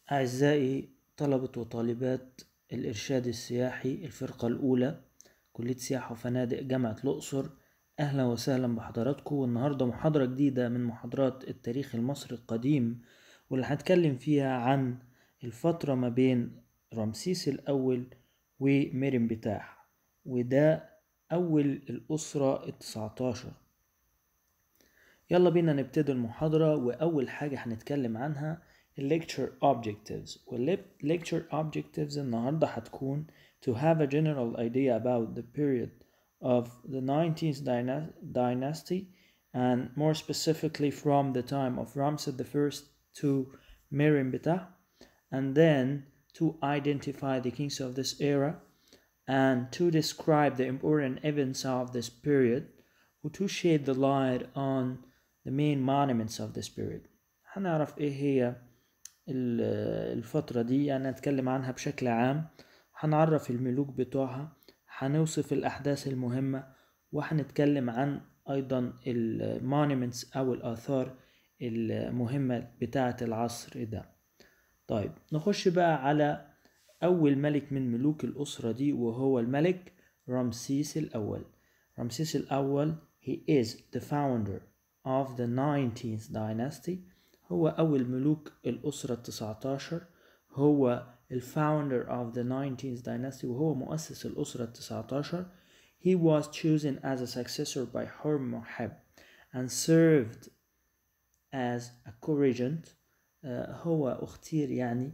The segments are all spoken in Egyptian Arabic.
أعزائي طلبة وطالبات الإرشاد السياحي الفرقة الأولى كلية سياحة وفنادق جامعة الأقصر أهلا وسهلا بحضراتكم والنهاردة محاضرة جديدة من محاضرات التاريخ المصري القديم واللي هنتكلم فيها عن الفترة ما بين رمسيس الأول وميرن بتاح وده أول الأسرة التسعتاشر يلا بينا نبتدي المحاضرة وأول حاجة هنتكلم عنها lecture objectives وال lecture objectives النهاردة هتكون to have a general idea about the period of the 19th dyna- dynasty and more specifically from the time of Ramses I to Merin Betah and then to identify the kings of this era and to describe the important events of this period or to shed the light on the main monuments of this period هنعرف ايه هي ال- الفترة دي يعني هنتكلم عنها بشكل عام هنعرف الملوك بتوعها هنوصف الأحداث المهمة وهنتكلم عن أيضا المونيمنتس أو الآثار المهمة بتاعة العصر ده طيب نخش بقى على أول ملك من ملوك الأسرة دي وهو الملك رمسيس الأول رمسيس الأول he is the founder of the 19th dynasty هو أول ملوك الأسرة التسعتاشر هو الفاوندر of the 19th dynasty وهو مؤسس الأسرة التسعتاشر he was chosen as a successor by Hormoheb and served as a co-regent آه، هو اختير يعني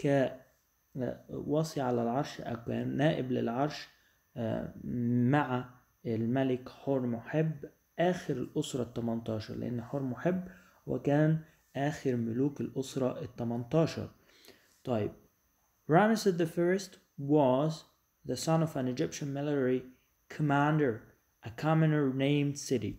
كوصي على العرش أو كنائب للعرش آه، مع الملك حورمحب آخر الأسرة التمنتاشر لأن حورمحب وكان آخر ملوك الأسرة التمنتاشر طيب Ramesses the first was the son of an Egyptian military commander a commoner named Sidi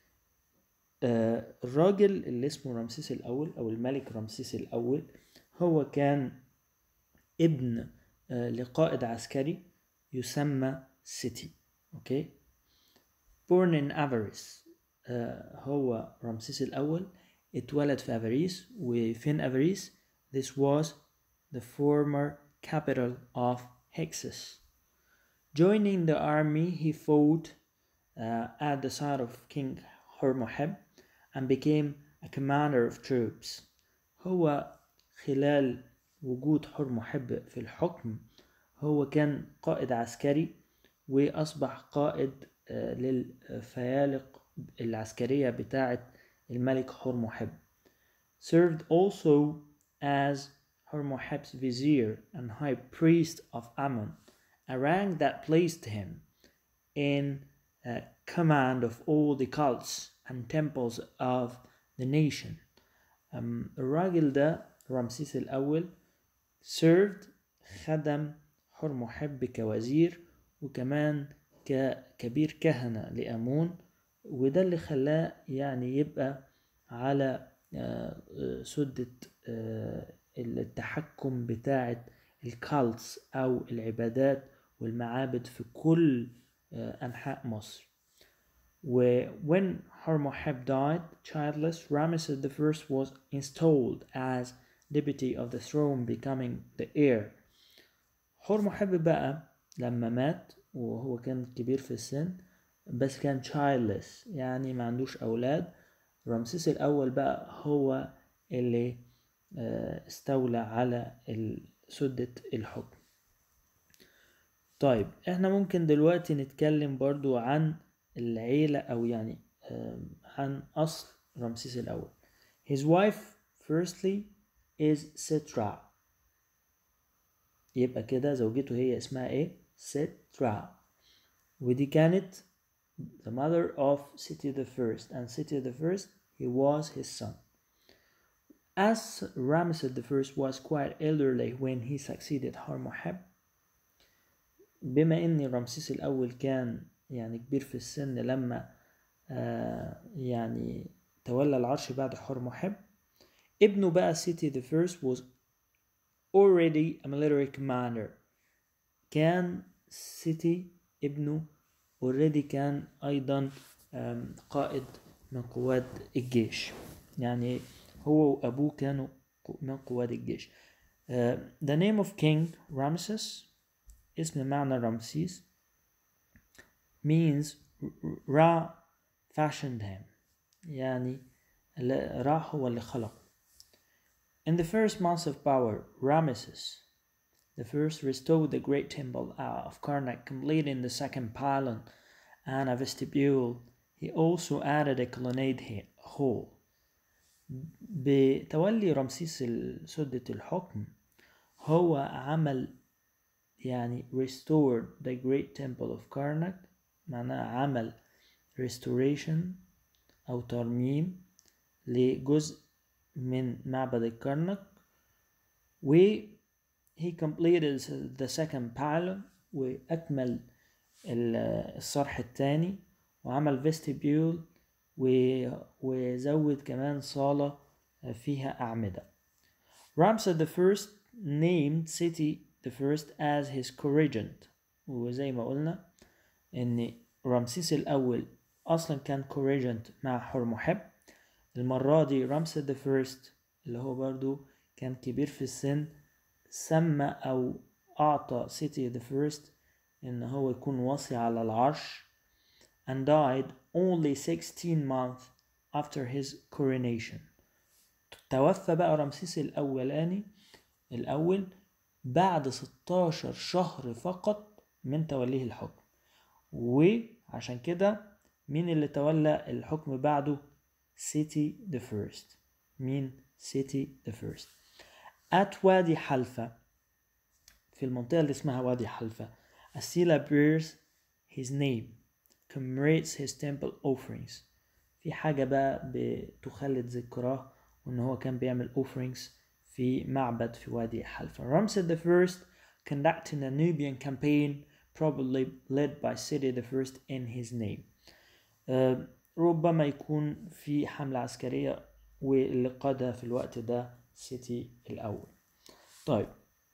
آه، الراجل اللي اسمه رمسيس الأول أو الملك رمسيس الأول هو كان ابن آه، لقائد عسكري يسمى سيتي أوكي born in Avaris آه، هو رمسيس الأول اتولد في أفاريس وفين أفاريس this was the former capital of Hyksos joining the army he fought uh, at the side of King Hormoheb and became a commander of troops هو خلال وجود حرمحب في الحكم هو كان قائد عسكري وأصبح قائد آه، للفيالق العسكرية بتاعة الملك حرمحب served also as Hormoheb's vizier and high priest of Ammon a rank that placed him in uh, command of all the cults and temples of the nation. Um, الراجل ده رمسيس الأول served خدم حرمحب كوزير وكمان ككبير كهنة لأمون وده اللي خلاه يعني يبقى على آه، آه، سدة آه، التحكم بتاعة الكالتس أو العبادات والمعابد في كل آه، أنحاء مصر و when Harmoheb died childless Ramesses I was installed as deputy of the throne becoming the heir حرمحب بقى لما مات وهو كان كبير في السن بس كان childless يعني ما عندوش أولاد رمسيس الأول بقى هو اللي آه، استولى على ال- سدة الحكم طيب احنا ممكن دلوقتي نتكلم برضو عن العيلة أو يعني آم، عن أصل رمسيس الأول His wife firstly is Sitra يبقى كده زوجته هي اسمها ايه؟ سترا ودي كانت the mother of Seti the first and Seti the first he was his son as Ramesses the first was quite elderly when he succeeded Harmoheb بما ان رمسيس الاول كان يعني كبير في السن لما آه يعني تولى العرش بعد حرمحب ابنه بقى سيتي the first was already a military commander كان سيتي ابنه already كان ايضا آم، قائد من قوات الجيش يعني هو وابوه كانوا من قوات الجيش Uh, the name of King Ramses اسم معنى رمسيس means Ra fashioned him يعني را هو اللي خلق In the first months of power, Ramesses the first restored the great temple of Karnak, completing the second pylon and a vestibule. He also added a colonnade hall. بتولي رمسيس سدة الحكم هو عمل يعني restored the great temple of Karnak معناه عمل restoration أو ترميم لجزء من معبد الكرنك و he completed the second pylon وأكمل الصرح الثاني وعمل vestibule وزود كمان صالة فيها أعمدة Ramses the first named city the first as his co-regent وزي ما قلنا ان رمسيس الاول اصلا كان co-regent مع حرمحب المرة دي رمسيس the first اللي هو برضو كان كبير في السن سمى او اعطى city the first ان هو يكون وصي على العرش and died only 16 months after his coronation توفى بقى رمسيس الأولاني الأول بعد 16 شهر فقط من توليه الحكم وعشان كده مين اللي تولى الحكم بعده سيتي the first مين سيتي the first at وادي حلفة في المنطقة اللي اسمها وادي حلفة Asila bears his name commemorates his temple offerings في حاجة بقى بتخلد ذكراه وان هو كان بيعمل offerings في معبد في وادي حلفة Ramses the first conducting a Nubian campaign probably led by Seti the first in his name uh, ربما يكون في حملة عسكرية واللي قادها في الوقت ده سيتي الأول طيب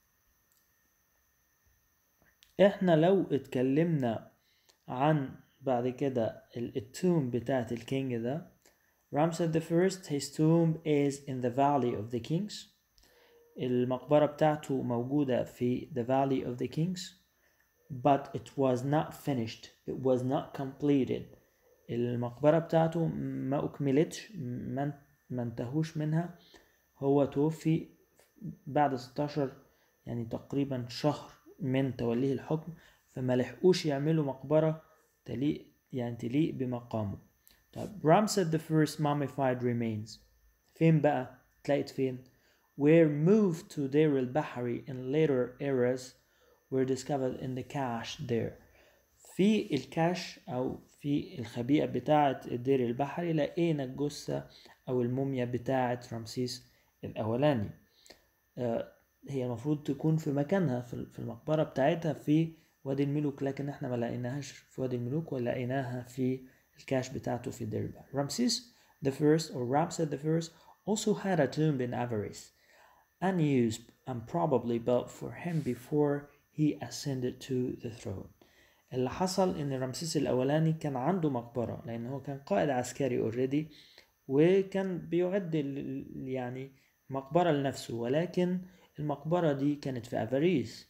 احنا لو اتكلمنا عن بعد كده التوم بتاعت الكينج ده Ramses the first his tomb is in the valley of the kings المقبرة بتاعته موجودة في the valley of the kings but it was not finished it was not completed المقبرة بتاعته ما أكملتش ما انتهوش منها هو توفي بعد 16 يعني تقريبا شهر من توليه الحكم فما لحقوش يعملوا مقبرة تليق يعني تليق بمقامه طيب Ramses the first mummified remains فين بقى تلاقيت فين were moved to Deir al-Bahari in later eras were discovered in the cache there في الكاش أو في الخبيئة بتاعة الدير البحري لقينا الجثة أو الموميا بتاعة رمسيس الأولاني آه هي المفروض تكون في مكانها في المقبرة بتاعتها في وادي الملوك لكن احنا ما لقيناهاش في وادي الملوك ولقيناها في الكاش بتاعته في الدير البحري رمسيس the first or Ramses the first also had a tomb in Avaris unused and probably built for him before he ascended to the throne اللي حصل ان رمسيس الاولاني كان عنده مقبره لان هو كان قائد عسكري اوريدي وكان بيعد يعني مقبره لنفسه ولكن المقبره دي كانت في افاريس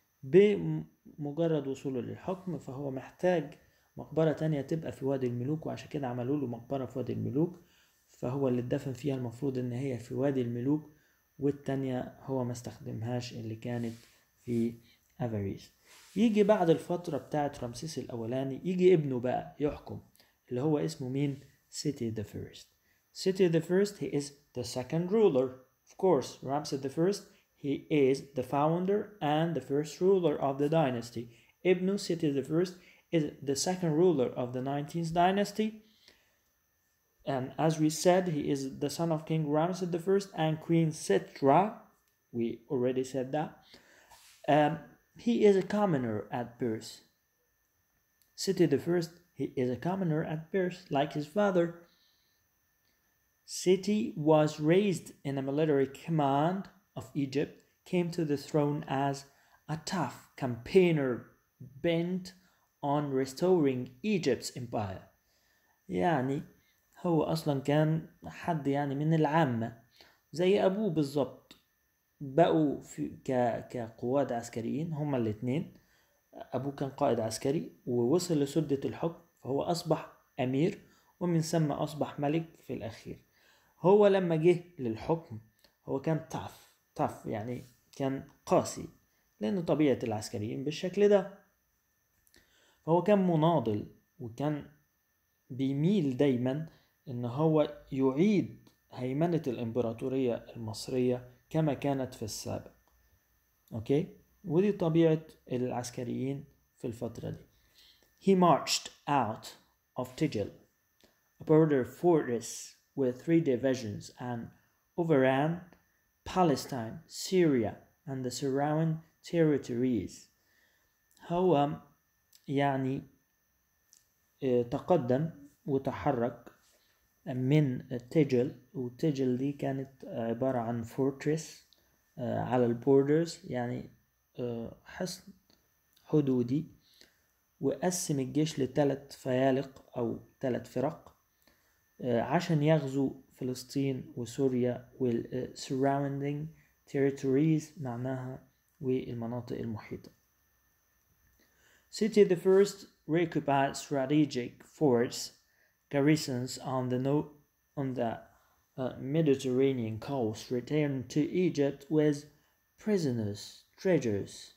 بمجرد وصوله للحكم فهو محتاج مقبرة تانية تبقى في وادي الملوك وعشان كده عملوا له مقبرة في وادي الملوك فهو اللي اتدفن فيها المفروض ان هي في وادي الملوك والتانية هو ما استخدمهاش اللي كانت في افاريس يجي بعد الفترة بتاعت رمسيس الأولاني يجي ابنه بقى يحكم اللي هو اسمه مين؟ City the First. City the First he is the second ruler. Of course, Ramses the First he is the founder and the first ruler of the dynasty. Ibn City the First is the second ruler of the 19th dynasty. And as we said, he is the son of King Ramses the First and Queen Sitra. We already said that. Um, he is a commoner at birth. City the First, he is a commoner at birth, like his father. City was raised in a military command of Egypt, came to the throne as a tough campaigner bent on restoring Egypt's empire. يعني هو أصلا كان حد يعني من العامة زي أبوه بالظبط بقوا في ك كقواد عسكريين هما الاتنين أبوه كان قائد عسكري ووصل لسدة الحكم فهو أصبح أمير ومن ثم أصبح ملك في الأخير هو لما جه للحكم هو كان طف طف يعني كان قاسي لأن طبيعة العسكريين بالشكل ده فهو كان مناضل وكان بيميل دايما ان هو يعيد هيمنة الامبراطورية المصرية كما كانت في السابق اوكي ودي طبيعة العسكريين في الفترة دي He marched out of Tigil, a border fortress with three divisions and overran Palestine, Syria and the surrounding territories. هو يعني اه تقدم وتحرك من تيجل وتيجل دي كانت عبارة عن فورتريس على البوردرز يعني حصن حدودي وقسم الجيش لثلاث فيالق أو ثلاث فرق عشان يغزو فلسطين وسوريا وال surrounding territories معناها والمناطق المحيطة City the first reoccupied strategic forts garrisons on the no on the uh, Mediterranean coast returned to Egypt with prisoners, treasures.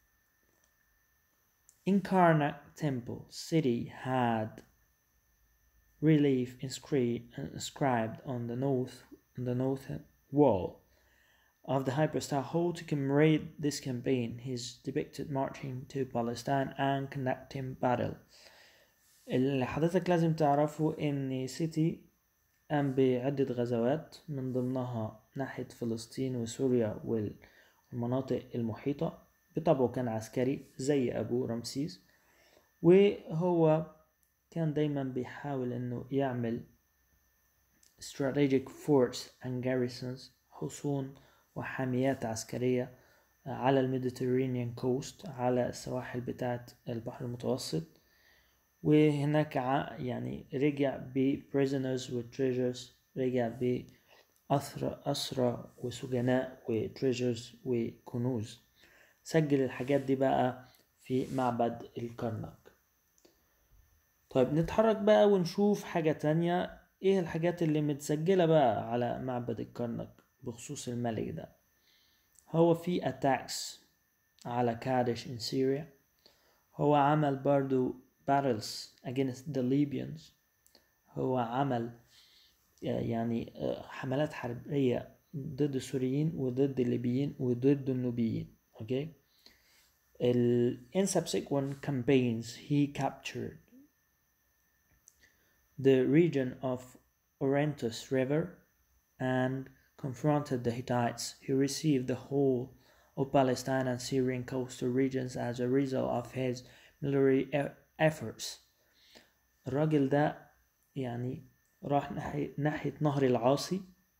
In Karnak temple city had relief inscri- inscribed on the north on the north wall of the hyperstar hall to commemorate this campaign. He's depicted marching to Palestine and conducting battle. اللي حضرتك لازم تعرفه ان سيتي قام بعدة غزوات من ضمنها ناحية فلسطين وسوريا والمناطق المحيطة بطبعه كان عسكري زي أبوه رمسيس وهو كان دايما بيحاول انه يعمل strategic forts and garrisons حصون وحاميات عسكرية على الميديترينيان كوست على السواحل بتاعة البحر المتوسط وهناك يعني رجع ب prisoners و treasures رجع ب أسرى أسرى وسجناء و treasures وكنوز سجل الحاجات دي بقى في معبد الكرنك طيب نتحرك بقى ونشوف حاجة تانية ايه الحاجات اللي متسجلة بقى على معبد الكرنك بخصوص الملك ده هو في attacks على كادش in Syria هو عمل برضو battles against the Libyans هو عمل يعني حملات حربية ضد السوريين وضد الليبيين وضد النوبيين okay ال in subsequent campaigns he captured the region of Orontes River and confronted the Hittites. He received the whole of Palestine and Syrian coastal regions as a result of his military efforts. الراجل ده يعني راح ناحية, ناحية نهر العاصي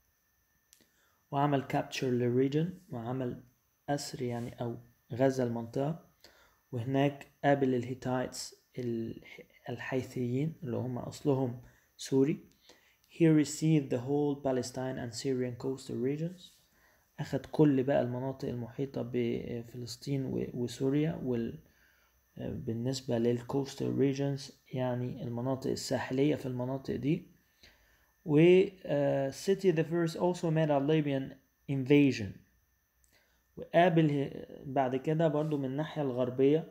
وعمل capture للريجن وعمل أسر يعني أو غزا المنطقة وهناك قابل الهيتايتس الحيثيين اللي هم أصلهم سوري He received the whole Palestine and Syrian coastal regions أخد كل بقى المناطق المحيطة بفلسطين وسوريا وال بالنسبة للcoastal regions يعني المناطق الساحلية في المناطق دي و uh, City the first also made a Libyan invasion وقابل بعد كده برضو من الناحية الغربية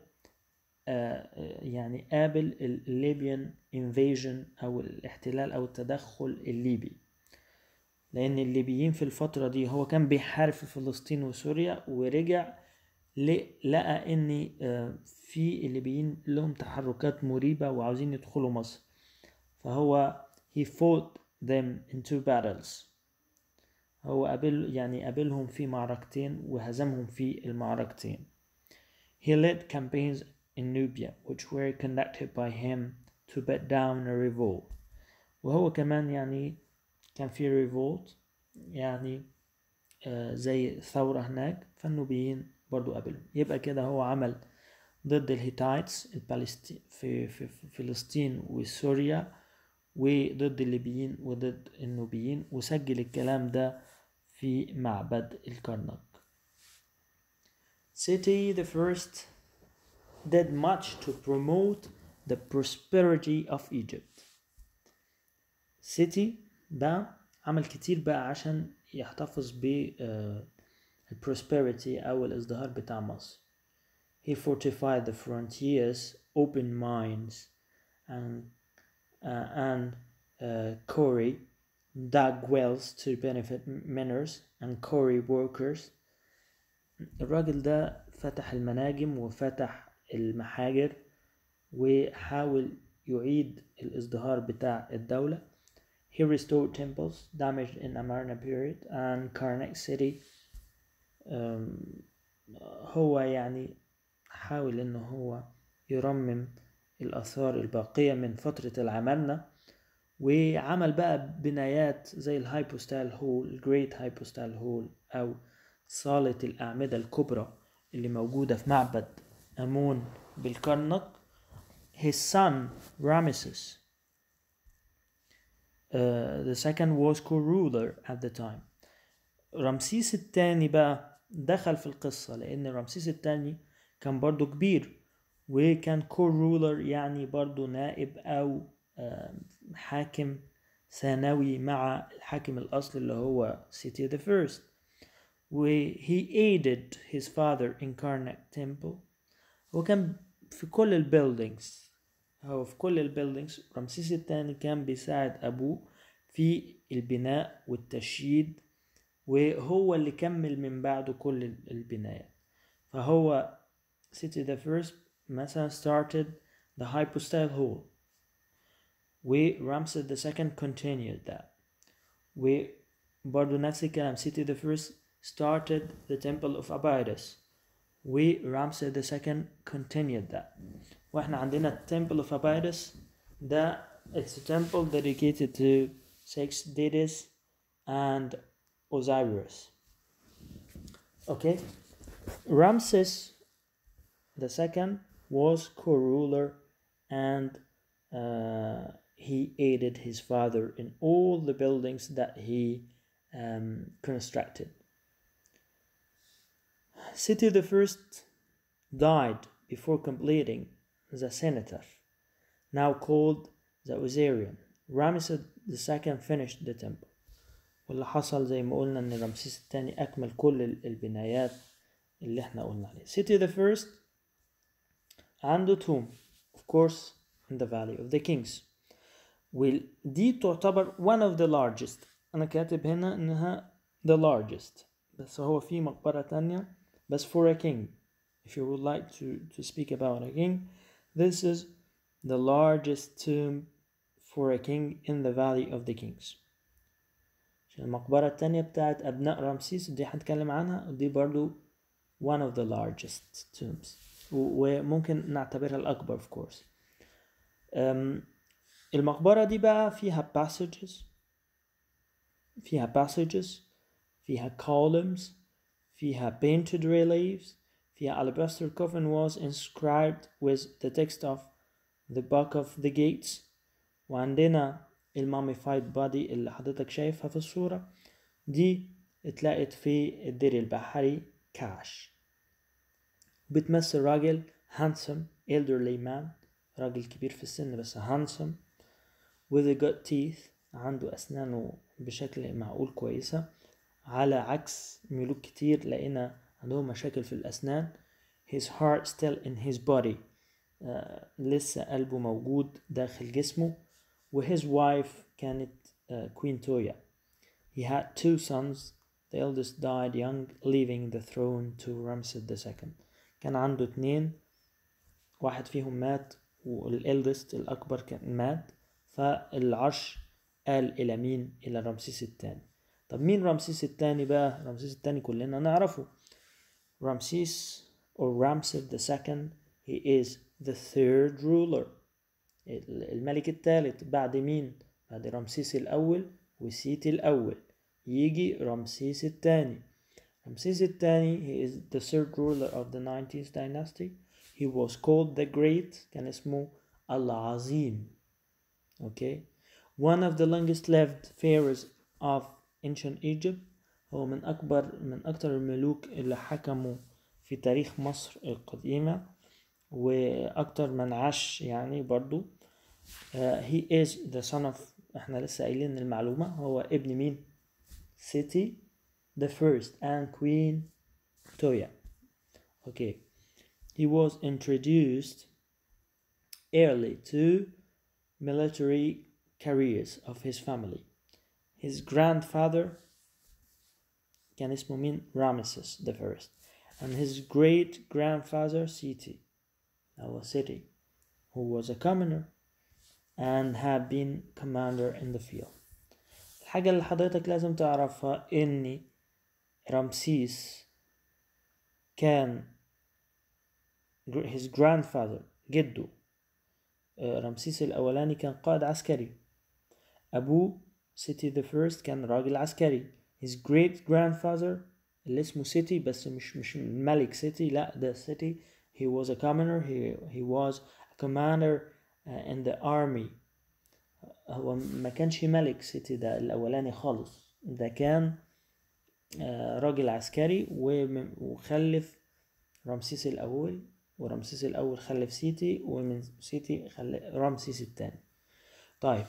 يعني قابل الليبيان انفيجن او الاحتلال او التدخل الليبي لان الليبيين في الفترة دي هو كان بيحارب في فلسطين وسوريا ورجع لقى ان في الليبيين لهم تحركات مريبة وعاوزين يدخلوا مصر فهو he fought them in two battles هو قابل يعني قابلهم في معركتين وهزمهم في المعركتين he led campaigns in Nubia which were conducted by him to put down a revolt وهو كمان يعني كان في revolt يعني آه زي ثورة هناك فالنوبيين برضو قابلهم يبقى كده هو عمل ضد الهيتايتس البالستي في, في, في فلسطين وسوريا وضد الليبيين وضد النوبيين وسجل الكلام ده في معبد الكرنك Seti the first did much to promote the prosperity of Egypt. Seti ده عمل كتير بقى عشان يحتفظ ب آه، ال prosperity أو الازدهار بتاع مصر. He fortified the frontiers, opened mines, and uh, and uh, quarry, dug wells to benefit miners and quarry workers. الراجل ده فتح المناجم وفتح المحاجر وحاول يعيد الازدهار بتاع الدولة. He restored temples damaged in Amarna period and Karnak city. um, هو يعني حاول انه هو يرمم الآثار الباقية من فترة العمالنة وعمل بقى بنايات زي الهايبوستال هول الجريت هايبوستال هول أو صالة الأعمدة الكبرى اللي موجودة في معبد أمون بالكرنك his son Ramesses uh, the second was co-ruler at the time رمسيس الثاني بقى دخل في القصة لأن رمسيس الثاني كان برضو كبير وكان كور رولر يعني برضو نائب أو آه، حاكم ثانوي مع الحاكم الأصلي اللي هو City the First و he aided his father in Karnak temple هو كان في كل البيلدينجز هو في كل البيلدينجز رمسيس الثاني كان بيساعد أبوه في البناء والتشييد وهو اللي كمل من بعده كل البنايات فهو City the First مثلا started the hypostyle hall ورمسيس the second continued that وبرضه نفس الكلام City the First started the temple of Abydos ورمسيس the second continued that واحنا عندنا temple of Abydos ده it's a temple dedicated to six deities and Osiris okay Ramses the second was co-ruler and uh, he aided his father in all the buildings that he um, constructed. City the first died before completing the cenotaph, now called the Osirian. Ramses the second finished the temple. واللي حصل زي ما قلنا ان رمسيس الثاني اكمل كل البنايات اللي احنا قلنا عليها. City the first عنده tomb of course in the valley of the kings ودي تعتبر one of the largest انا كاتب هنا انها the largest بس هو في مقبرة تانية بس for a king if you would like to, to speak about a king this is the largest tomb for a king in the valley of the kings عشان المقبرة التانية بتاعت أبناء رمسيس دي هنتكلم عنها ودي برضو one of the largest tombs وممكن نعتبرها الأكبر of course um, المقبرة دي بقى فيها passages فيها passages فيها columns فيها painted reliefs فيها alabaster coffin was inscribed with the text of the book of the gates وعندنا الماميفايد بادي اللي حضرتك شايفها في الصورة دي اتلقت في الدير البحري كاش بتمثل راجل handsome elderly man راجل كبير في السن بس handsome with a good teeth عنده أسنانه بشكل معقول كويسة على عكس ملوك كتير لقينا عندهم مشاكل في الأسنان his heart still in his body uh, لسه قلبه موجود داخل جسمه و his wife كانت uh, Queen Toya he had two sons the eldest died young leaving the throne to Ramses II كان عنده اتنين واحد فيهم مات والإلدست الأكبر كان مات فالعرش قال إلى مين؟ إلى رمسيس الثاني طب مين رمسيس الثاني بقى؟ رمسيس الثاني كلنا نعرفه رمسيس or Ramses the second he is the third ruler الملك الثالث بعد مين؟ بعد رمسيس الأول وسيتي الأول يجي رمسيس الثاني رمسيس الثاني he is the third ruler of the 19th dynasty he was called the great كان اسمه العظيم okay one of the longest lived pharaohs of ancient Egypt هو من أكبر من أكثر الملوك اللي حكموا في في تاريخ مصر القديمة وأكتر من عاش يعني برضو uh, he is the son of احنا لسه قايلين المعلومة هو ابن مين City the first and Queen Toya okay he was introduced early to military careers of his family his grandfather كان اسمه مين Ramesses the first and his great grandfather Seti هو Seti who was a commoner and had been commander in the field الحاجة اللي حضرتك لازم تعرفها إن رمسيس كان his grandfather جده رمسيس الأولاني كان قائد عسكري أبوه سيتي the first كان راجل عسكري his great grandfather اللي اسمه سيتي بس مش مش ملك سيتي لا ده سيتي he was a commoner he, he was a commander uh, in the army هو ما كانش ملك سيتي ده الأولاني خالص ده كان uh, راجل عسكري وخلف رمسيس الأول ورمسيس الأول خلف سيتي ومن سيتي خلف رمسيس الثاني طيب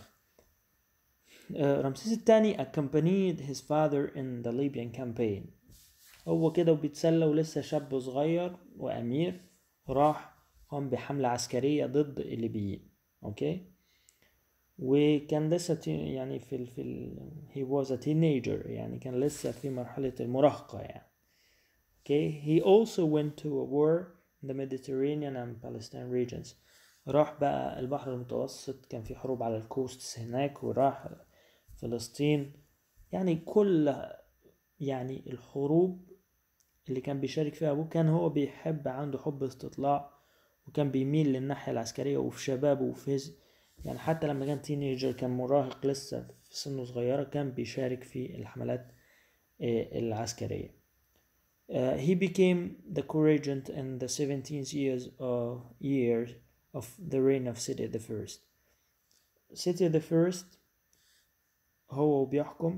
رمسيس الثاني accompanied his father in the Libyan campaign هو كده وبيتسلى ولسه شاب صغير وأمير راح قام بحملة عسكرية ضد الليبيين أوكي وكان لسه يعني في ال في ال he was a teenager يعني كان لسه في مرحلة المراهقة يعني okay he also went to a war in the Mediterranean and Palestine regions راح بقى البحر المتوسط كان في حروب على الكوستس هناك وراح فلسطين يعني كل يعني الحروب اللي كان بيشارك فيها أبوه كان هو بيحب عنده حب استطلاع وكان بيميل للناحية العسكرية وفي شبابه وفي يعني حتى لما كان تينيجر كان مراهق لسه في سنه صغيرة كان بيشارك في الحملات العسكرية Uh, he became the co-regent in the 17th years of years of the reign of Seti the First. Seti the First هو بيحكم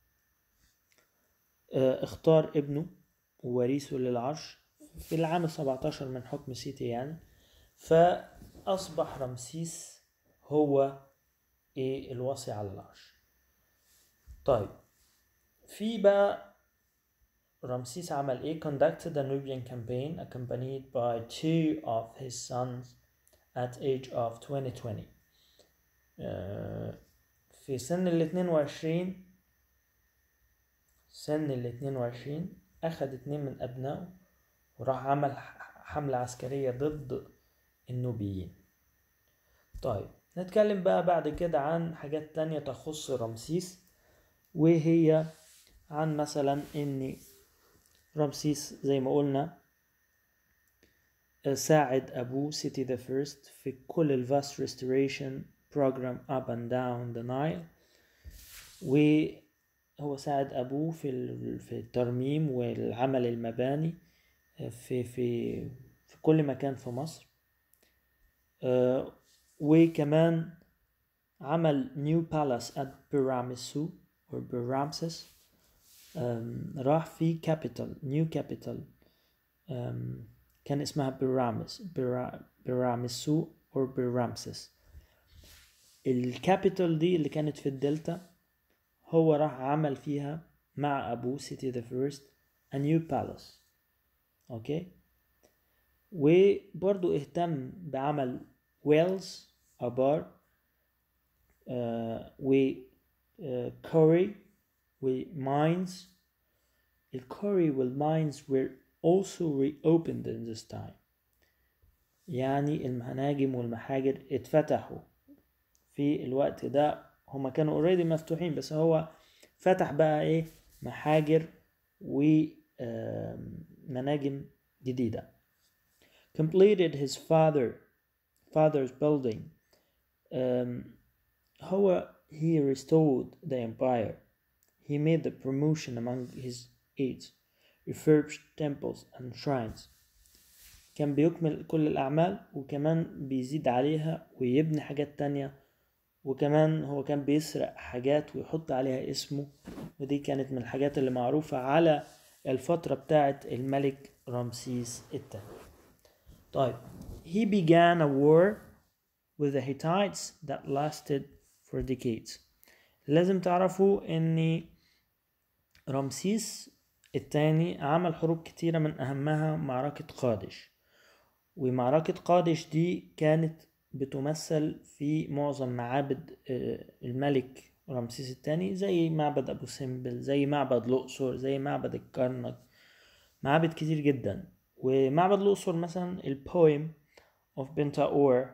uh, اختار ابنه ووريثه للعرش في العام السبعتاشر من حكم سيتي يعني فأصبح رمسيس هو إيه الوصي على العرش طيب في بقى رمسيس عمل ايه conducted a Nubian campaign accompanied by two of his sons at age of 2020 uh, في سن ال 22 سن ال 22 أخد اتنين من أبنائه وراح عمل حملة عسكرية ضد النوبيين طيب نتكلم بقى بعد كده عن حاجات تانية تخص رمسيس وهي عن مثلا ان رمسيس زي ما قلنا ساعد أبوه سيتي ذا فيرست في كل الفاست ريستوريشن بروجرام up and down the Nile وهو ساعد أبوه في في الترميم والعمل المباني في في في كل مكان في مصر uh, وكمان عمل نيو بالاس at بيراميسو or بيرامسس um, راح في كابيتال نيو كابيتال كان اسمها بيرامس بيراميسو or بيرامسس الكابيتال دي اللي كانت في الدلتا هو راح عمل فيها مع أبوه سيتي ذا فيرست a new palace اوكي وبرضو اهتم بعمل ويلز ابار آه و آه كوري وماينز الكوري والماينز were also reopened in this time يعني المناجم والمحاجر اتفتحوا في الوقت ده هما كانوا اوريدي مفتوحين بس هو فتح بقى ايه محاجر ومناجم جديدة completed his father father's building um, هو he restored the empire he made the promotion among his aides refurbished temples and shrines كان بيكمل كل الأعمال وكمان بيزيد عليها ويبني حاجات تانية وكمان هو كان بيسرق حاجات ويحط عليها اسمه ودي كانت من الحاجات اللي معروفة على الفترة بتاعت الملك رمسيس الثاني طيب he began a war with the Hittites that lasted for decades لازم تعرفوا ان رمسيس الثاني عمل حروب كتيرة من أهمها معركة قادش ومعركة قادش دي كانت بتمثل في معظم معابد الملك رمسيس الثاني زي معبد أبو سمبل زي معبد الأقصر زي معبد الكرنك معابد كتير جدا ومعبد الأقصر مثلا البويم of بنتاور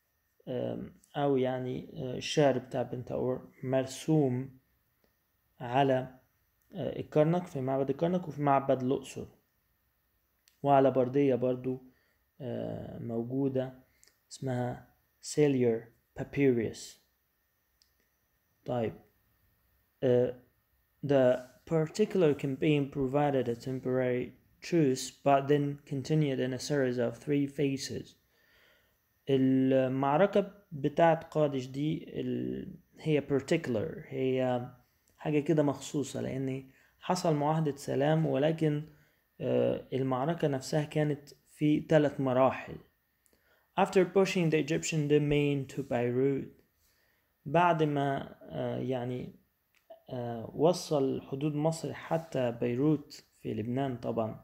أو يعني الشعر بتاع بنتاور مرسوم على الكرنك في معبد الكرنك وفي معبد الأقصر وعلى بردية برضو موجودة اسمها سيلير بابيريوس طيب uh, the particular campaign provided a temporary truce but then continued in a series of three phases المعركة بتاعت قادش دي هي particular هي حاجة كده مخصوصة لأن حصل معاهدة سلام ولكن المعركة نفسها كانت في ثلاث مراحل After pushing the Egyptian domain to Beirut بعد ما يعني وصل حدود مصر حتى بيروت في لبنان طبعا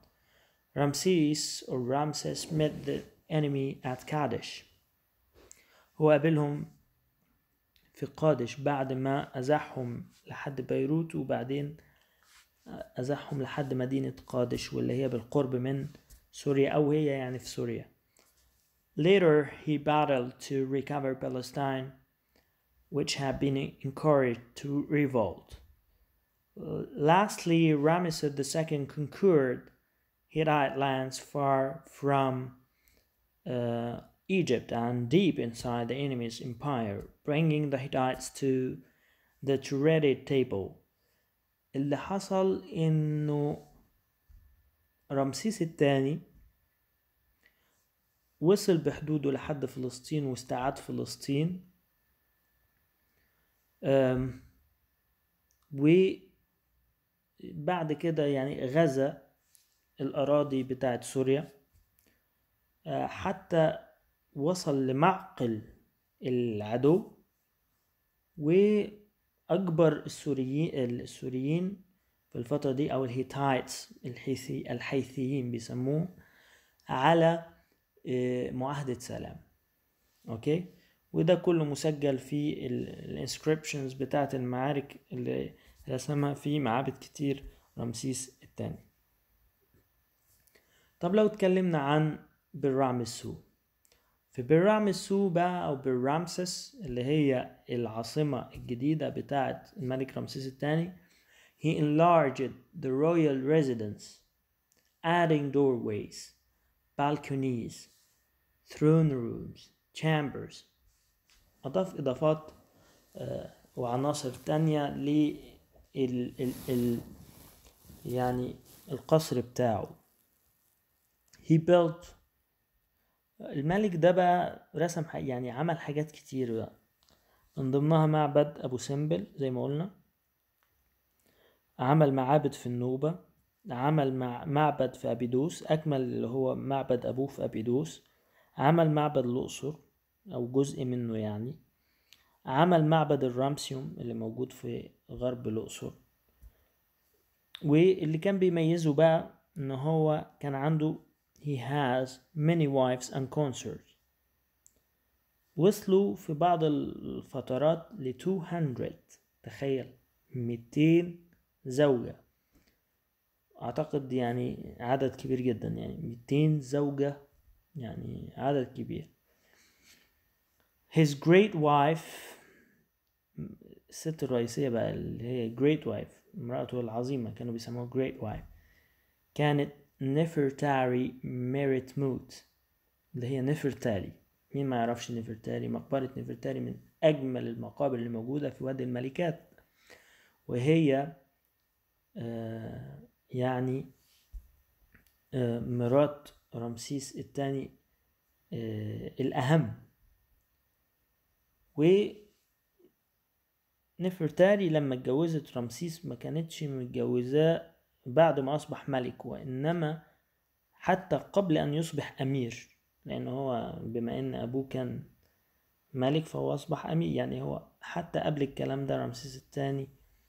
رمسيس or Ramses met the enemy at Kadesh هو قابلهم في قادش بعد ما أزاحهم لحد بيروت وبعدين أزاحهم لحد مدينة قادش واللي هي بالقرب من سوريا أو هي يعني في سوريا Later he battled to recover Palestine which had been encouraged to revolt. Lastly, Ramesses II conquered Hittite lands far from uh, Egypt and deep inside the enemy's empire, bringing the Hittites to the dreaded table. اللي حصل انه رمسيس الثاني وصل بحدوده لحد فلسطين واستعاد فلسطين وبعد كده يعني غزا الأراضي بتاعت سوريا حتى وصل لمعقل العدو وأكبر السوريين السوريين في الفترة دي أو الهيتايتس الحيثي الحيثيين بيسموه على معاهدة سلام أوكي وده كله مسجل في الانسكريبشنز بتاعت المعارك اللي رسمها في معابد كتير رمسيس الثاني طب لو اتكلمنا عن بالرامسو في بالرامسو بقى او بالرامسس اللي هي العاصمة الجديدة بتاعت الملك رمسيس الثاني he enlarged the royal residence adding doorways balconies throne rooms chambers أضاف إضافات وعناصر تانية لل ال ال يعني القصر بتاعه he built الملك ده بقى رسم يعني عمل حاجات كتير بقى من ضمنها معبد أبو سمبل زي ما قلنا عمل معابد في النوبة عمل مع معبد في أبيدوس أكمل اللي هو معبد أبوه في أبيدوس عمل معبد الأقصر أو جزء منه يعني عمل معبد الرامسيوم اللي موجود في غرب الأقصر واللي كان بيميزه بقى إن هو كان عنده he has many wives and consorts وصلوا في بعض الفترات ل 200 تخيل 200 زوجة أعتقد يعني عدد كبير جدا يعني 200 زوجة يعني عدد كبير his great wife الست الرئيسية بقى اللي هي great wife امرأته العظيمة كانوا بيسموها great wife كانت نفرتاري ميريت موت اللي هي نفرتاري مين ما يعرفش نفرتاري مقبرة نفرتاري من أجمل المقابر اللي موجودة في وادي الملكات وهي آه يعني آه مرات رمسيس الثاني آه الأهم و نفرتاري لما اتجوزت رمسيس ما كانتش متجوزاه بعد ما أصبح ملك وإنما حتى قبل أن يصبح أمير لأنه هو بما إن أبوه كان ملك فهو أصبح أمير يعني هو حتى قبل الكلام ده رمسيس الثاني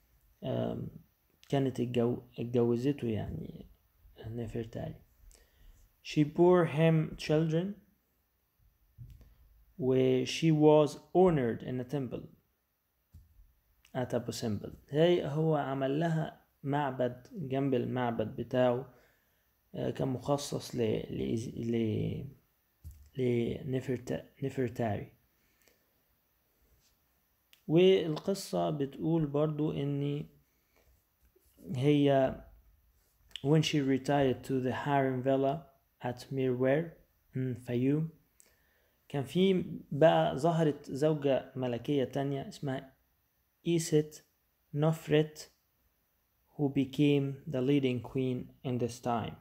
كانت الجو اتجوزته يعني نفرتاري she bore him children و she was honored in a temple at Abu Simbel هي هو عمل لها معبد جنب المعبد بتاعه كان مخصص ل ل لنفرتاري والقصة بتقول برضو ان هي when she retired to the harem villa at Mirware in Fayoum كان في بقى ظهرت زوجة ملكية تانية اسمها إيست نوفرت who became the leading queen in this time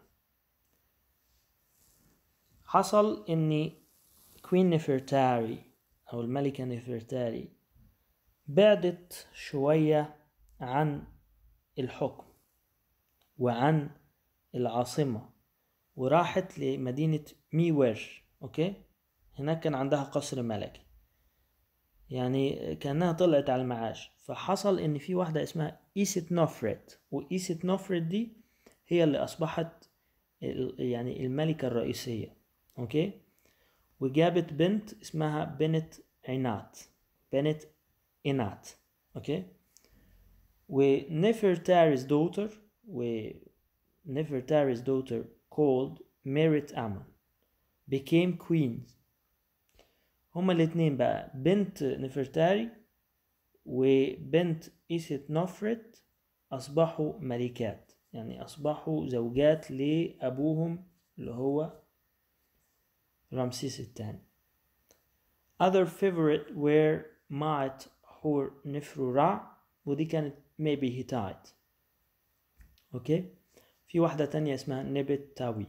حصل ان كوين نفرتاري او الملكة نفرتاري بعدت شوية عن الحكم وعن العاصمة وراحت لمدينة ميوير اوكي هناك كان عندها قصر ملكي يعني كأنها طلعت على المعاش فحصل ان في واحدة اسمها ايست نوفرت وايست نوفرت دي هي اللي اصبحت يعني الملكة الرئيسية اوكي وجابت بنت اسمها بنت عنات بنت إنات اوكي ونفرتاري's daughter ونفرتاري's daughter called Merit Ammon became queens هما الاتنين بقى بنت نفرتاري وبنت إيست نفرت أصبحوا ملكات يعني أصبحوا زوجات لأبوهم اللي هو رمسيس الثاني other favorite were مات حور نفرو رع ودي كانت maybe هيتايت اوكي في واحدة تانية اسمها نبت تاوي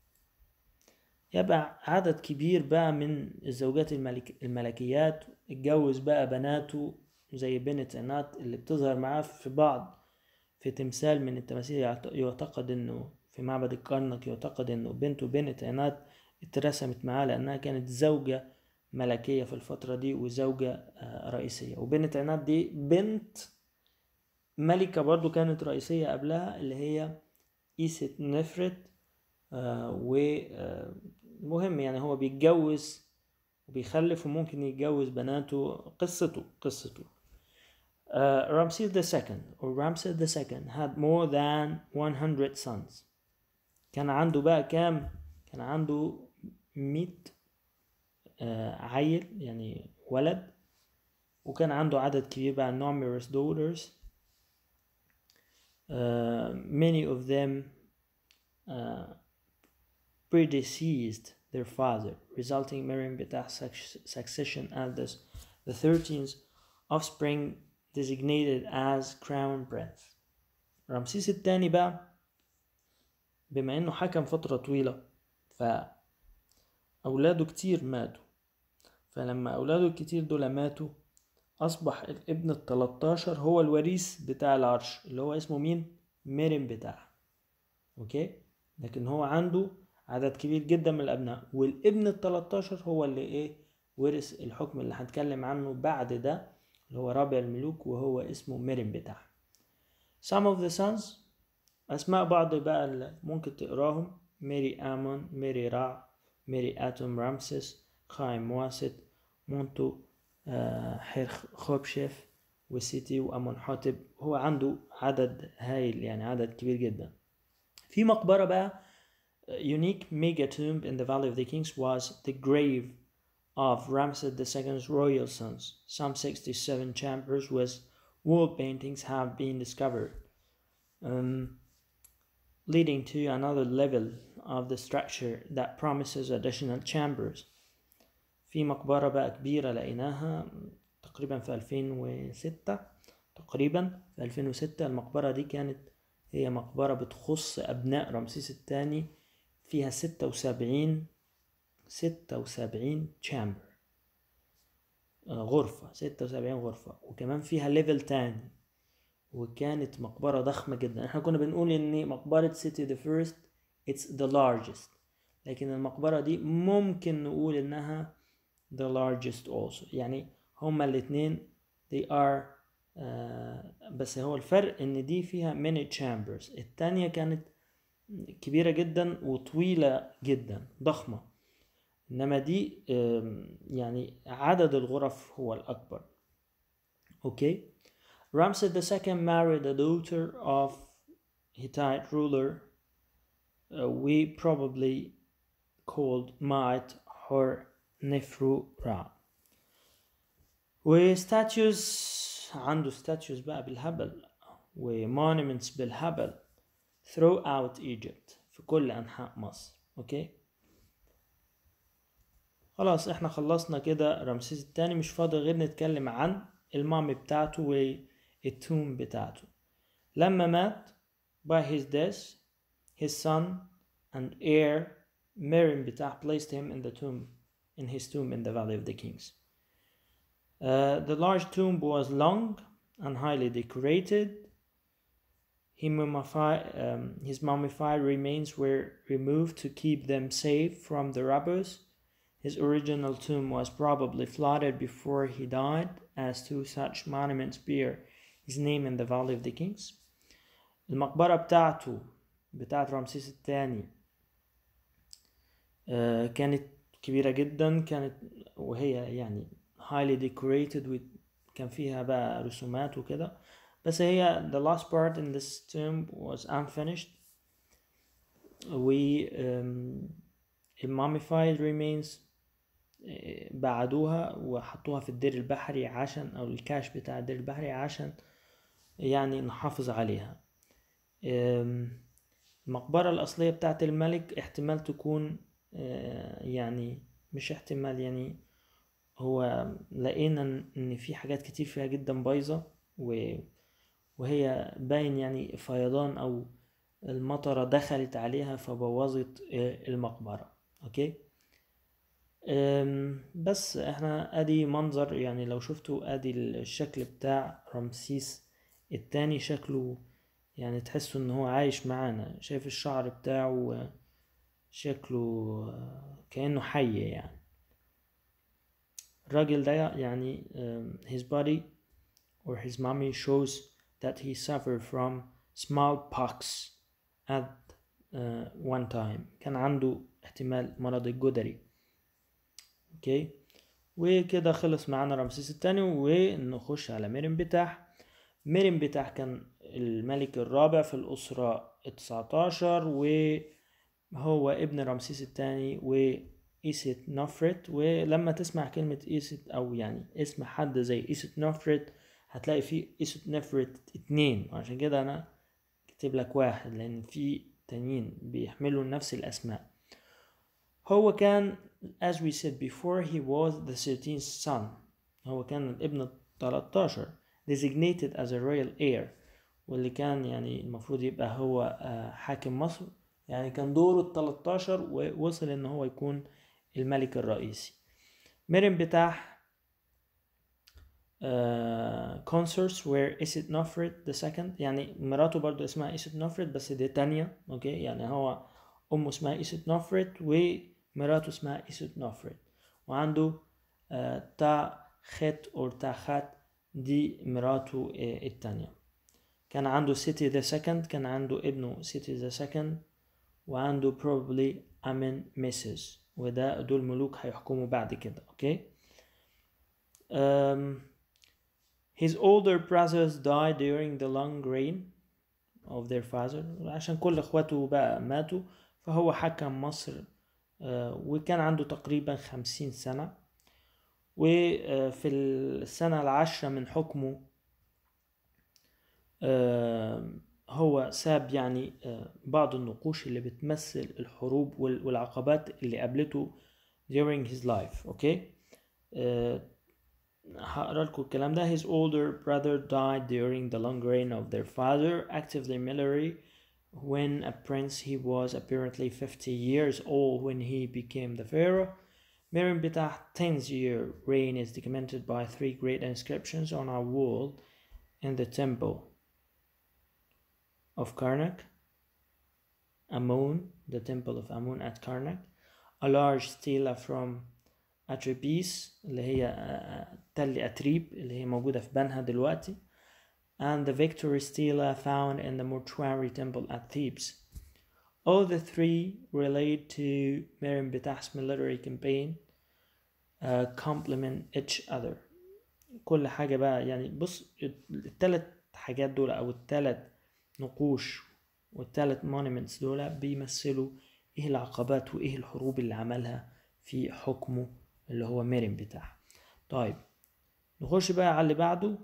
يبقى عدد كبير بقى من الزوجات الملك الملكيات اتجوز بقى بناته زي بنت عنات اللي بتظهر معاه في بعض في تمثال من التماثيل يعتقد انه في معبد الكرنك يعتقد انه بنته بنت عنات اترسمت معاه لأنها كانت زوجة ملكية في الفترة دي وزوجة رئيسية وبنت عناد دي بنت ملكة برضو كانت رئيسية قبلها اللي هي إيست نفرت ومهم يعني هو بيتجوز وبيخلف وممكن يتجوز بناته قصته قصته Uh, Ramses II or Ramses II had more than 100 sons كان عنده بقى كام كان عنده مية عيل يعني ولد وكان عنده عدد كبير بقى numerous daughters uh, many of them uh, predeceased their father resulting Miriam Betah's succession as the, the 13th offspring designated as crown prince رمسيس الثاني بقى بما انه حكم فترة طويلة فأولاده كتير ماتوا فلما أولاده الكتير دول ماتوا أصبح الابن التلاتاشر هو الوريث بتاع العرش اللي هو اسمه مين؟ ميرم بتاعه أوكي؟ لكن هو عنده عدد كبير جدا من الأبناء والابن التلاتاشر هو اللي إيه؟ ورث الحكم اللي هنتكلم عنه بعد ده اللي هو رابع الملوك وهو اسمه ميرم بتاعه Some of the sons أسماء بعض بقى اللي ممكن تقراهم ميري آمون ميري رع ميري آتوم رامسيس خايم واسد مونتو آه حير خوبشيف وسيتي وأمون حاتب هو عنده عدد هايل يعني عدد كبير جدا في مقبرة بقى unique mega tomb in the Valley of the Kings was the grave of Ramses II's royal sons. Some 67 chambers with wall paintings have been discovered. Um, leading to another level of the structure that promises additional chambers. في مقبرة بقى كبيرة لقيناها تقريبا في 2006 تقريبا في 2006 المقبرة دي كانت هي مقبرة بتخص أبناء رمسيس الثاني فيها 76 76 تشامبر غرفة 76 غرفة وكمان فيها ليفل تاني وكانت مقبرة ضخمة جدا احنا كنا بنقول ان مقبرة سيتي the first it's the largest لكن المقبرة دي ممكن نقول انها the largest also يعني هما الاتنين they are آه بس هو الفرق ان دي فيها many chambers التانية كانت كبيرة جدا وطويلة جدا ضخمة انما دي آم، يعني عدد الغرف هو الاكبر اوكي Ramses II married a daughter of Hittite ruler uh, we probably called Ma'at her Nefru Ra وستاتيوز عنده statues بقى بالهبل ومونuments بالهبل throughout Egypt في كل أنحاء مصر أوكي خلاص احنا خلصنا كده رمسيس التاني مش فاضي غير نتكلم عن المامي بتاعته والتوم بتاعته لما مات by his death his son and heir Merim بتاع placed him in the tomb in his tomb in the valley of the kings Uh, the large tomb was long and highly decorated. He mummified, um, his mummified remains were removed to keep them safe from the robbers. His original tomb was probably flooded before he died, as two such monuments bear his name in the Valley of the Kings. المقبرة بتاعته بتاعت رمسيس الثاني آه، كانت كبيرة جدا كانت وهي يعني highly decorated with كان فيها بقى رسومات وكده بس هي the last part in this tomb was unfinished و um, mummified remains آه، بعدوها وحطوها في الدير البحري عشان او الكاش بتاع الدير البحري عشان يعني نحافظ عليها آم، المقبرة الأصلية بتاعت الملك احتمال تكون آه، يعني مش احتمال يعني هو لقينا إن- ان في حاجات كتير فيها جدا بايظة و- وهي باين يعني فيضان او المطرة دخلت عليها فبوظت آه، المقبرة اوكي أم، بس احنا ادي منظر يعني لو شفتوا ادي الشكل بتاع رمسيس التاني شكله يعني تحسوا ان هو عايش معانا شايف الشعر بتاعه آه، شكله آه، كأنه حي يعني الراجل ده يعني um, his body or his mummy shows that he suffered from smallpox at uh, one time كان عنده احتمال مرض الجدري اوكي وكده خلص معانا رمسيس الثاني ونخش على ميرن بتاح ميرن بتاح كان الملك الرابع في الأسرة التسعتاشر وهو ابن رمسيس الثاني وإيست نفرت ولما تسمع كلمة إيست أو يعني اسم حد زي إيست نفرت هتلاقي فيه إيست نفرت اتنين وعشان كده أنا كاتب لك واحد لأن في تانيين بيحملوا نفس الأسماء هو كان as we said before he was the 13th son هو كان الابن ال 13 designated as a royal heir واللي كان يعني المفروض يبقى هو آه، حاكم مصر يعني كان دوره ال 13 ووصل ان هو يكون الملك الرئيسي مريم بتاع آه، consorts were إيست نفرت the second يعني مراته برضو اسمها إيست نفرت بس دي تانية اوكي يعني هو أمه اسمها إيست نفرت ومراته اسمها إيست نفرت وعنده آه، تا خت أو تا خت دي مراته آه، التانية كان عنده سيتي ذا سكند كان عنده ابنه سيتي ذا سكند وعنده probably أمن ميسز وده دول ملوك هيحكموا بعد كده اوكي um, his older brothers died during the long reign of their father عشان كل اخواته بقى ماتوا فهو حكم مصر آه، وكان عنده تقريبا خمسين سنة وفي السنة العاشرة من حكمه آه، هو ساب يعني آه، بعض النقوش اللي بتمثل الحروب وال- والعقبات اللي قابلته during his life اوكي آه، هقرا لكم الكلام ده his older brother died during the long reign of their father actively military when a prince he was apparently 50 years old when he became the pharaoh Miriam Betah's 10th year reign is documented by three great inscriptions on our wall in the temple of Karnak Amun the temple of Amun at Karnak a large stela from Atropis اللي هي آه، تل أتريب اللي هي موجودة في بنها دلوقتي and the victory stela found in the mortuary temple at Thebes. All the three relate to Miriam Betah's military campaign, uh, complement each other. كل حاجة بقى يعني بص التلات حاجات دول أو التلات نقوش والتلات مونيمنتس دول بيمثلوا إيه العقبات وإيه الحروب اللي عملها في حكمه اللي هو ميريم بتاعها. طيب نخش بقى على اللي بعده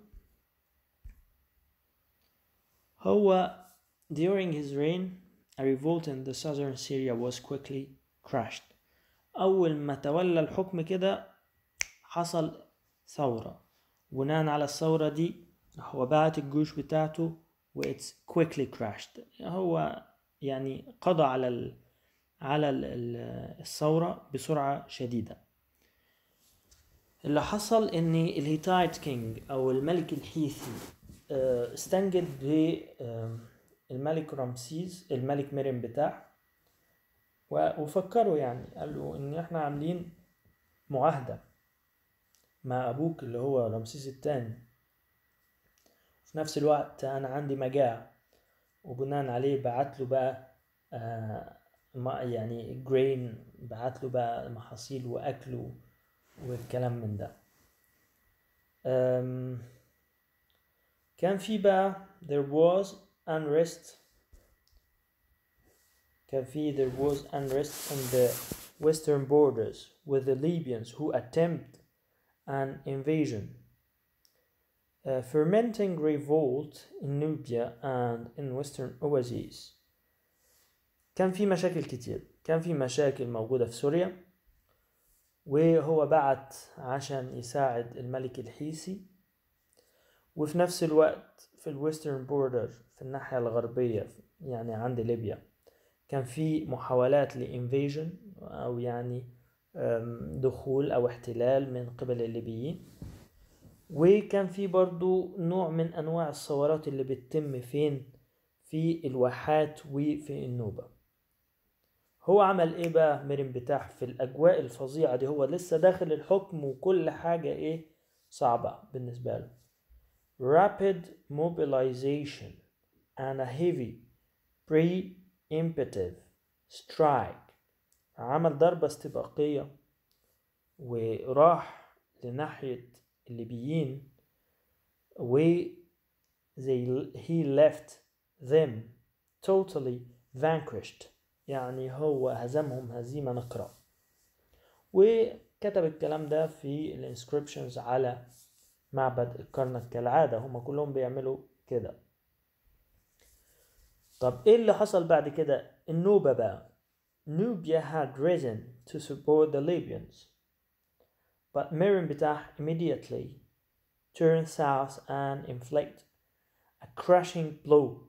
هو during his reign a revolt in the southern Syria was quickly crushed أول ما تولى الحكم كده حصل ثورة بناء على الثورة دي هو بعت الجيوش بتاعته و it's quickly crashed هو يعني قضى على ال على ال الثورة بسرعة شديدة اللي حصل ان الهيتايت كينج او الملك الحيثي آه، استنجد بالملك رمسيس الملك مريم بتاعه و- وفكروا يعني قالوا ان احنا عاملين معاهدة مع ابوك اللي هو رمسيس الثاني في نفس الوقت انا عندي مجاعة وبناء عليه بعت له بقى آه ما يعني جرين بعت له بقى محاصيل واكل والكلام من ده أم، كان في بقى there was unrest كان في there was unrest on the western borders with the Libyans who attempt an invasion a fermenting revolt in Nubia and in western oases كان في مشاكل كتير كان في مشاكل موجودة في سوريا وهو بعت عشان يساعد الملك الحيسي وفي نفس الوقت في الويسترن بوردر في الناحية الغربية يعني عند ليبيا كان في محاولات لإنفيجن أو يعني أم، دخول أو احتلال من قبل الليبيين وكان في برضو نوع من أنواع الثورات اللي بتتم فين في الواحات وفي النوبة هو عمل ايه بقى مريم بتاع في الاجواء الفظيعه دي هو لسه داخل الحكم وكل حاجه ايه صعبه بالنسبه له rapid mobilization and a heavy preemptive strike عمل ضربة استباقية وراح لناحية الليبيين و they, he left them totally vanquished يعني هو هزمهم هزيمة نقرة وكتب الكلام ده في الانسكريبشنز على معبد الكرنك كالعادة هما كلهم بيعملوا كده طب ايه اللي حصل بعد كده النوبة بقى Nubia had risen to support the Libyans but Miriam Betah immediately turned south and inflict a crushing blow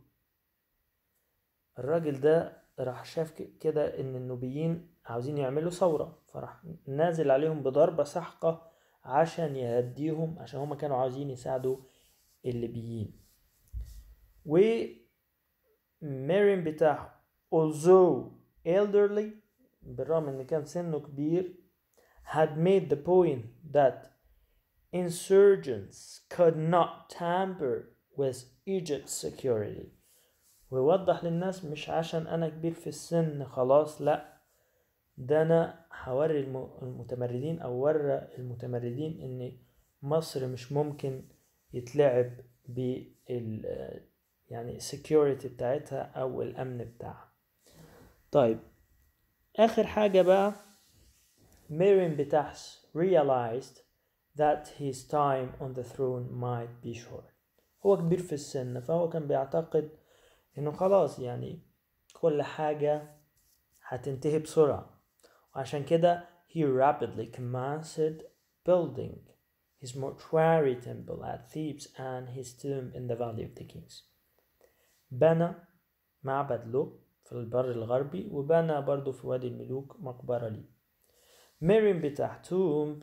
الراجل ده راح شاف ك- كده ان النوبيين عاوزين يعملوا ثورة فراح نازل عليهم بضربة سحقة عشان يهديهم عشان هما كانوا عاوزين يساعدوا الليبيين و مريم بتاعه although elderly بالرغم ان كان سنه كبير had made the point that insurgents could not tamper with Egypt's security ويوضح للناس مش عشان انا كبير في السن خلاص لا ده انا هوري الم- المتمردين او ورى المتمردين ان مصر مش ممكن يتلعب بال يعني السكيورتي بتاعتها او الامن بتاعها طيب اخر حاجة بقى ميرين بتاحس realized that his time on the throne might be short هو كبير في السن فهو كان بيعتقد انه خلاص يعني كل حاجة هتنتهي بسرعة وعشان كده he rapidly commenced building his mortuary temple at Thebes and his tomb in the Valley of the Kings بنى معبد له في البر الغربي وبنى برضو في وادي الملوك مقبرة ليه مريم بتاع تومب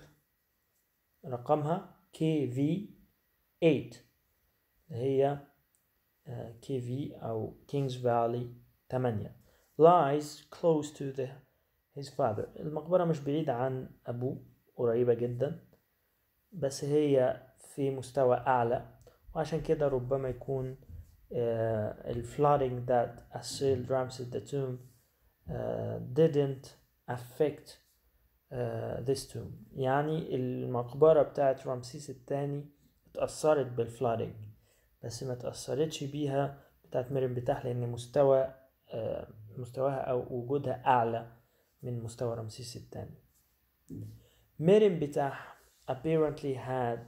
رقمها KV8 اللي هي كي في أو كينجز فالي 8 lies close to the his father المقبرة مش بعيدة عن أبوه قريبة جدا بس هي في مستوى أعلى وعشان كده ربما يكون ال flooding that assailed Ramses the tomb uh, didn't affect uh, this tomb يعني المقبرة بتاعت رمسيس الثاني اتأثرت بالفلادنج بس ما اتأثرتش بيها بتاعت مريم بتاح لأن مستوى uh, مستواها أو وجودها أعلى من مستوى رمسيس الثاني مريم بتاح apparently had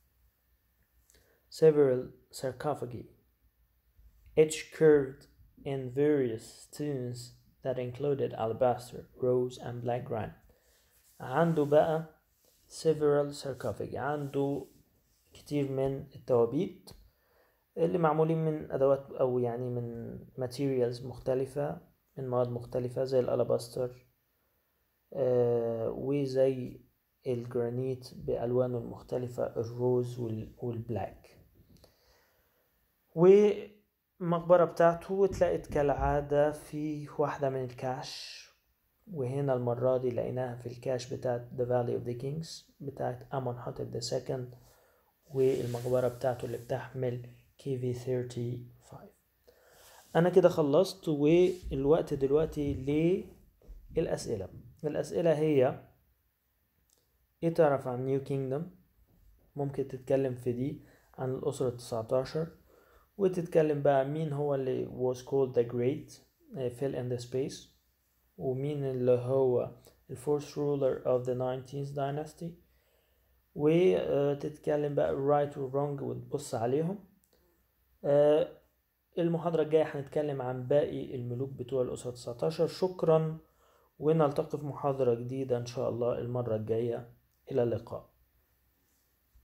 several sarcophagi each curved in various stones that included alabaster, rose and black granite عنده بقى several sarcophagi عنده كتير من التوابيت اللي معمولين من أدوات أو يعني من materials مختلفة من مواد مختلفة زي الألاباستر آه وزي الجرانيت بألوانه المختلفة الروز والبلاك والمقبرة بتاعته اتلقت كالعادة في واحدة من الكاش وهنا المرة دي لقيناها في الكاش بتاعت The Valley of the Kings بتاعت أمون حاتب the second والمقبرة بتاعته اللي بتحمل كي في 35 أنا كده خلصت والوقت دلوقتي للأسئلة الأسئلة هي ايه تعرف عن نيو كينجدم ممكن تتكلم في دي عن الأسرة التسعتاشر وتتكلم بقى مين هو اللي was called the great fill in the space ومين اللي هو the fourth ruler of the 19th dynasty وتتكلم بقى right و wrong وتبص عليهم المحاضرة الجاية هنتكلم عن باقي الملوك بتوع الأسرة 19 شكرا ونلتقي في محاضرة جديدة إن شاء الله المرة الجاية إلى اللقاء